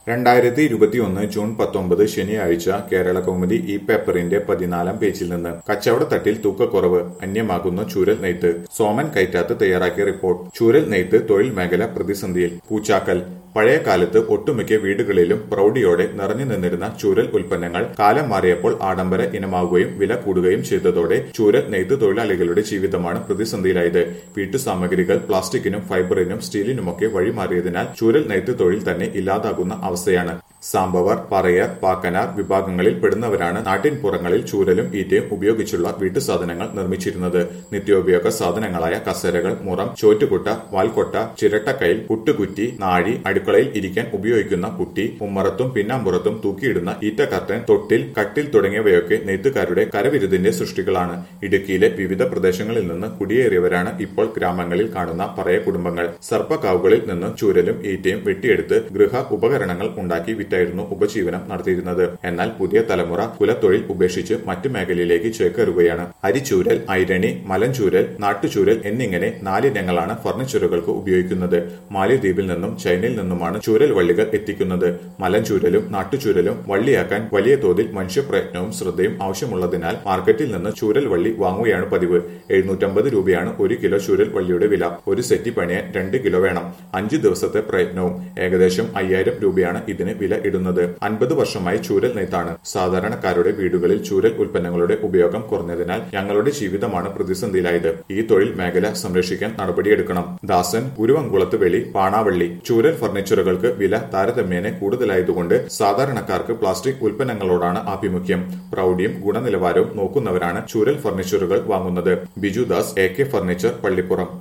രണ്ടായിരത്തി ഇരുപത്തിയൊന്ന് ജൂൺ പത്തൊമ്പത് ശനിയാഴ്ച കേരള കൗമുദി ഈ പേപ്പറിന്റെ പതിനാലാം പേജിൽ നിന്ന് കച്ചവടത്തട്ടിൽ തൂക്കക്കുറവ് അന്യമാകുന്ന ചൂരൽ നെയ്ത്ത് സോമൻ കൈറ്റാത്ത് തയ്യാറാക്കിയ റിപ്പോർട്ട് ചൂരൽ നെയ്ത്ത് തൊഴിൽ മേഖല പ്രതിസന്ധിയിൽ പൂച്ചാക്കൽ പഴയ കാലത്ത് ഒട്ടുമിക്ക വീടുകളിലും പ്രൗഢിയോടെ നിറഞ്ഞു നിന്നിരുന്ന ചൂരൽ ഉൽപ്പന്നങ്ങൾ കാലം മാറിയപ്പോൾ ആഡംബര ഇനമാവുകയും വില കൂടുകയും ചെയ്തതോടെ ചൂരൽ നെയ്ത്ത് തൊഴിലാളികളുടെ ജീവിതമാണ് പ്രതിസന്ധിയിലായത് വീട്ടുസാമഗ്രികൾ പ്ലാസ്റ്റിക്കിനും ഫൈബറിനും സ്റ്റീലിനുമൊക്കെ വഴിമാറിയതിനാൽ ചൂരൽ നെയ്ത്ത് തൊഴിൽ തന്നെ ഇല്ലാതാകുന്ന അവസ്ഥയാണ് സാമ്പവർ പറയർ പാക്കനാർ വിഭാഗങ്ങളിൽ പെടുന്നവരാണ് നാട്ടിൻപുറങ്ങളിൽ ചൂരലും ഈറ്റയും ഉപയോഗിച്ചുള്ള വീട്ടുസാധനങ്ങൾ നിർമ്മിച്ചിരുന്നത് നിത്യോപയോഗ സാധനങ്ങളായ കസേരകൾ മുറം ചോറ്റുകുട്ട വാൽക്കൊട്ട ചിരട്ടക്കയിൽ പുട്ടുകുറ്റി നാഴി അടുക്കളയിൽ ഇരിക്കാൻ ഉപയോഗിക്കുന്ന പുട്ടി ഉമ്മറത്തും പിന്നാമ്പുറത്തും തൂക്കിയിടുന്ന ഈറ്റ കർട്ടൻ തൊട്ടിൽ കട്ടിൽ തുടങ്ങിയവയൊക്കെ നെയ്ത്തുകാരുടെ കരവിരുതിന്റെ സൃഷ്ടികളാണ് ഇടുക്കിയിലെ വിവിധ പ്രദേശങ്ങളിൽ നിന്ന് കുടിയേറിയവരാണ് ഇപ്പോൾ ഗ്രാമങ്ങളിൽ കാണുന്ന പറയ കുടുംബങ്ങൾ സർപ്പക്കാവുകളിൽ നിന്ന് ചൂരലും ഈറ്റയും വെട്ടിയെടുത്ത് ഗൃഹ ഉപകരണങ്ങൾ ഉണ്ടാക്കി വിറ്റായിരുന്നു ഉപജീവനം നടത്തിയിരുന്നത് എന്നാൽ പുതിയ തലമുറ കുലത്തൊഴിൽ ഉപേക്ഷിച്ച് മറ്റു മേഖലയിലേക്ക് ചേക്കേറുകയാണ് അരിച്ചൂരൽ ഐരണി മലഞ്ചൂരൽ നാട്ടുചൂരൽ എന്നിങ്ങനെ നാലിനങ്ങളാണ് ഫർണിച്ചറുകൾക്ക് ഉപയോഗിക്കുന്നത് മാലിദ്വീപിൽ നിന്നും ചൈനയിൽ നിന്നുമാണ് ചൂരൽ വള്ളികൾ എത്തിക്കുന്നത് മലഞ്ചൂരലും നാട്ടുചൂരലും വള്ളിയാക്കാൻ വലിയ തോതിൽ മനുഷ്യപ്രയത്നവും ശ്രദ്ധയും ആവശ്യമുള്ളതിനാൽ മാർക്കറ്റിൽ നിന്ന് ചൂരൽ വള്ളി വാങ്ങുകയാണ് പതിവ് എഴുന്നൂറ്റമ്പത് രൂപയാണ് ഒരു കിലോ ചൂരൽ വള്ളിയുടെ വില ഒരു സെറ്റ് പണിയാൻ രണ്ട് കിലോ വേണം അഞ്ച് ദിവസത്തെ പ്രയത്നവും ഏകദേശം അയ്യായിരം രൂപയാണ് ഇതിന് വില ഇടുന്നത് അൻപത് വർഷമായി ചൂരൽ നെയ്ത്താണ് സാധാരണക്കാരുടെ വീടുകളിൽ ചൂരൽ ഉൽപ്പന്നങ്ങളുടെ ഉപയോഗം കുറഞ്ഞതിനാൽ ഞങ്ങളുടെ ജീവിതമാണ് പ്രതിസന്ധിയിലായത് ഈ തൊഴിൽ മേഖല സംരക്ഷിക്കാൻ നടപടിയെടുക്കണം ദാസൻ ഉരുവങ്കുളത്ത് വെളി പാണാവള്ളി ചൂരൽ ഫർണിച്ചറുകൾക്ക് വില താരതമ്യേന കൂടുതലായതുകൊണ്ട് സാധാരണക്കാർക്ക് പ്ലാസ്റ്റിക് ഉൽപ്പന്നങ്ങളോടാണ് ആഭിമുഖ്യം പ്രൗഢിയും ഗുണനിലവാരവും നോക്കുന്നവരാണ് ചൂരൽ ഫർണിച്ചറുകൾ വാങ്ങുന്നത് Biju Das A K furniture Pallippuram